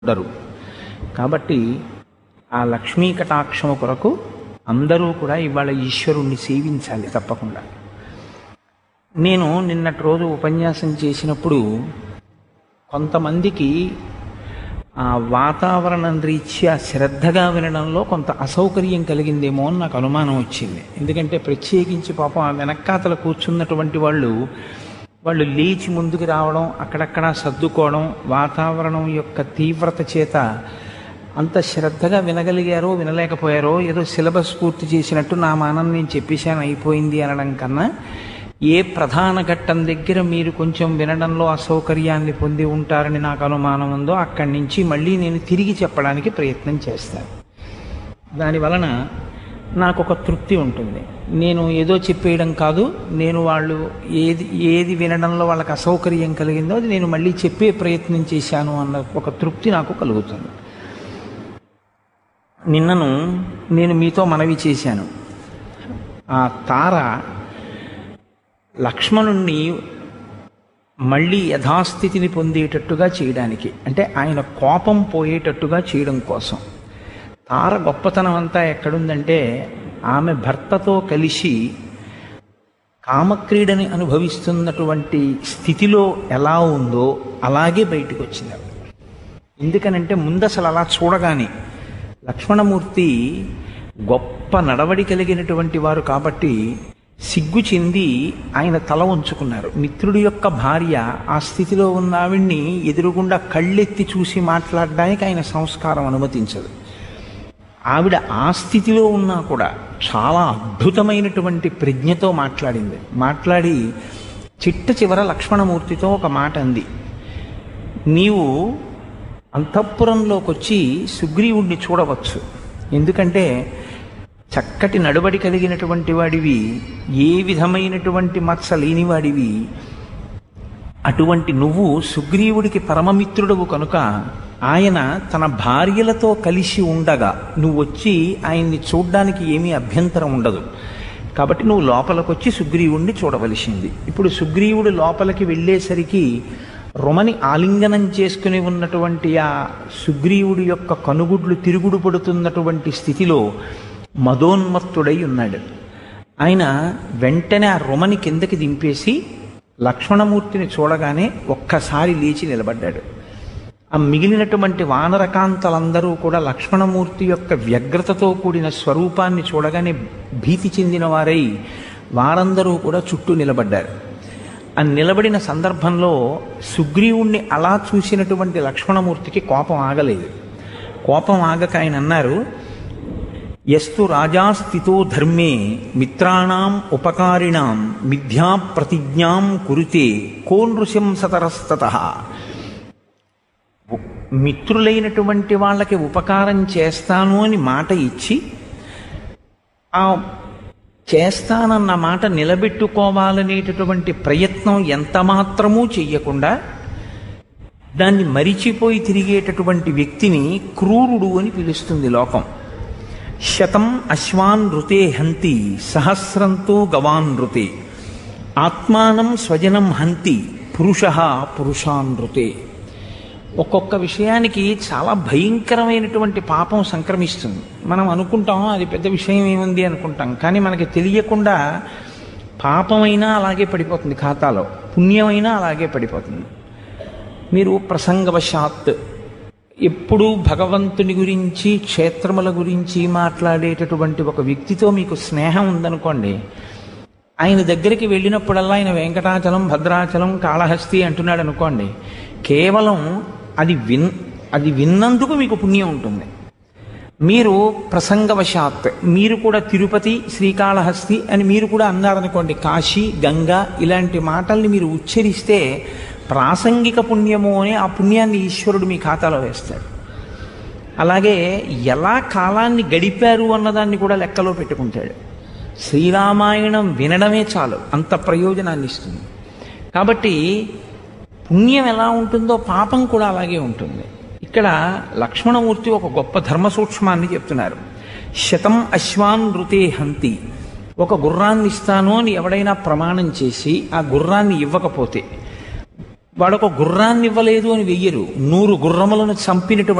ఉండరు కాబట్టి ఆ లక్ష్మీ కటాక్షము కొరకు అందరూ కూడా ఇవాళ ఈశ్వరుణ్ణి సేవించాలి తప్పకుండా నేను నిన్నటి రోజు ఉపన్యాసం చేసినప్పుడు కొంతమందికి ఆ వాతావరణం రీత్యా శ్రద్ధగా వినడంలో కొంత అసౌకర్యం కలిగిందేమో అని నాకు అనుమానం వచ్చింది ఎందుకంటే ప్రత్యేకించి పాపం ఆ వెనక్కాతల కూర్చున్నటువంటి వాళ్ళు వాళ్ళు లేచి ముందుకు రావడం అక్కడక్కడ సర్దుకోవడం వాతావరణం యొక్క తీవ్రత చేత అంత శ్రద్ధగా వినగలిగారో వినలేకపోయారో ఏదో సిలబస్ పూర్తి చేసినట్టు నా మానం నేను చెప్పేశాను అయిపోయింది అనడం కన్నా ఏ ప్రధాన ఘట్టం దగ్గర మీరు కొంచెం వినడంలో అసౌకర్యాన్ని పొంది ఉంటారని నాకు అనుమానం ఉందో అక్కడి నుంచి మళ్ళీ నేను తిరిగి చెప్పడానికి ప్రయత్నం చేస్తాను దాని వలన నాకు ఒక తృప్తి ఉంటుంది నేను ఏదో చెప్పేయడం కాదు నేను వాళ్ళు ఏది ఏది వినడంలో వాళ్ళకి అసౌకర్యం కలిగిందో అది నేను మళ్ళీ చెప్పే ప్రయత్నం చేశాను అన్న ఒక తృప్తి నాకు కలుగుతుంది నిన్నను నేను మీతో మనవి చేశాను ఆ తార లక్ష్మణుణ్ణి మళ్ళీ యథాస్థితిని పొందేటట్టుగా చేయడానికి అంటే ఆయన కోపం పోయేటట్టుగా చేయడం కోసం తార గొప్పతనం అంతా ఎక్కడుందంటే ఆమె భర్తతో కలిసి కామక్రీడని అనుభవిస్తున్నటువంటి స్థితిలో ఎలా ఉందో అలాగే బయటకు వచ్చింది ఆవిడ. ఎందుకనంటే ముందు అసలు అలా చూడగానే లక్ష్మణమూర్తి గొప్ప నడవడి కలిగినటువంటి వారు కాబట్టి సిగ్గు చెంది ఆయన తల ఉంచుకున్నారు మిత్రుడి యొక్క భార్య ఆ స్థితిలో ఉన్న ఆవిడ్ని ఎదురుగుండా కళ్ళెత్తి చూసి మాట్లాడడానికి ఆయన సంస్కారం అనుమతించదు ఆవిడ ఆ స్థితిలో ఉన్నా కూడా చాలా అద్భుతమైనటువంటి ప్రజ్ఞతో మాట్లాడింది మాట్లాడి చిట్ట చివర లక్ష్మణమూర్తితో ఒక మాట అంది నీవు అంతఃపురంలోకి వచ్చి సుగ్రీవుణ్ణి చూడవచ్చు ఎందుకంటే చక్కటి నడుబడి కలిగినటువంటి వాడివి ఏ విధమైనటువంటి మత్స లేనివాడివి అటువంటి నువ్వు సుగ్రీవుడికి పరమమిత్రుడవు కనుక ఆయన తన భార్యలతో కలిసి ఉండగా నువ్వు వచ్చి ఆయన్ని చూడ్డానికి ఏమీ అభ్యంతరం ఉండదు కాబట్టి నువ్వు లోపలికి వచ్చి సుగ్రీవుణ్ణి చూడవలసింది ఇప్పుడు సుగ్రీవుడు లోపలికి వెళ్ళేసరికి రుమని ఆలింగనం చేసుకుని ఉన్నటువంటి ఆ సుగ్రీవుడి యొక్క కనుగుడ్లు తిరుగుడు పడుతున్నటువంటి స్థితిలో మదోన్మత్తుడై ఉన్నాడు ఆయన వెంటనే ఆ రుమని కిందకి దింపేసి లక్ష్మణమూర్తిని చూడగానే ఒక్కసారి లేచి నిలబడ్డాడు ఆ మిగిలినటువంటి వానరకాంతలందరూ కూడా లక్ష్మణమూర్తి యొక్క వ్యగ్రతతో కూడిన స్వరూపాన్ని చూడగానే భీతి చెందిన వారై వారందరూ కూడా చుట్టూ నిలబడ్డారు ఆ నిలబడిన సందర్భంలో సుగ్రీవుణ్ణి అలా చూసినటువంటి లక్ష్మణమూర్తికి కోపం ఆగలేదు కోపం ఆగక ఆయన అన్నారు ఎస్తు రాజాస్థితో ధర్మే మిత్రాణం ఉపకారిణాం మిథ్యా ప్రతిజ్ఞాం కురుతే కో నృశంసతరస్తత మిత్రులైనటువంటి వాళ్ళకి ఉపకారం చేస్తాను అని మాట ఇచ్చి ఆ చేస్తానన్న మాట నిలబెట్టుకోవాలనేటటువంటి ప్రయత్నం ఎంత మాత్రమూ చెయ్యకుండా దాన్ని మరిచిపోయి తిరిగేటటువంటి వ్యక్తిని క్రూరుడు అని పిలుస్తుంది లోకం శతం అశ్వాన్ ఋతే హంతి సహస్రంతో గవాన్ ఋతే ఆత్మానం స్వజనం హంతి పురుష పురుషాన్ ఋతే ఒక్కొక్క విషయానికి చాలా భయంకరమైనటువంటి పాపం సంక్రమిస్తుంది మనం అనుకుంటాం అది పెద్ద విషయం ఏముంది అనుకుంటాం కానీ మనకి తెలియకుండా పాపమైనా అలాగే పడిపోతుంది ఖాతాలో పుణ్యమైనా అలాగే పడిపోతుంది మీరు ప్రసంగవశాత్ ఎప్పుడూ భగవంతుని గురించి క్షేత్రముల గురించి మాట్లాడేటటువంటి ఒక వ్యక్తితో మీకు స్నేహం ఉందనుకోండి ఆయన దగ్గరికి వెళ్ళినప్పుడల్లా ఆయన వెంకటాచలం భద్రాచలం కాళహస్తి అంటున్నాడు అనుకోండి కేవలం అది విన్ అది విన్నందుకు మీకు పుణ్యం ఉంటుంది మీరు ప్రసంగవశాత్ మీరు కూడా తిరుపతి శ్రీకాళహస్తి అని మీరు కూడా అన్నారనుకోండి కాశీ గంగా ఇలాంటి మాటల్ని మీరు ఉచ్చరిస్తే ప్రాసంగిక పుణ్యము అని ఆ పుణ్యాన్ని ఈశ్వరుడు మీ ఖాతాలో వేస్తాడు అలాగే ఎలా కాలాన్ని గడిపారు అన్నదాన్ని కూడా లెక్కలో పెట్టుకుంటాడు శ్రీరామాయణం వినడమే చాలు అంత ప్రయోజనాన్ని ఇస్తుంది కాబట్టి పుణ్యం ఎలా ఉంటుందో పాపం కూడా అలాగే ఉంటుంది ఇక్కడ లక్ష్మణమూర్తి ఒక గొప్ప ధర్మ సూక్ష్మాన్ని చెప్తున్నారు శతం అశ్వాన్ ఋతే హంతి ఒక గుర్రాన్ని ఇస్తాను అని ఎవడైనా ప్రమాణం చేసి ఆ గుర్రాన్ని ఇవ్వకపోతే వాడొక గుర్రాన్ని ఇవ్వలేదు అని వెయ్యరు నూరు గుర్రములను చంపినటువంటి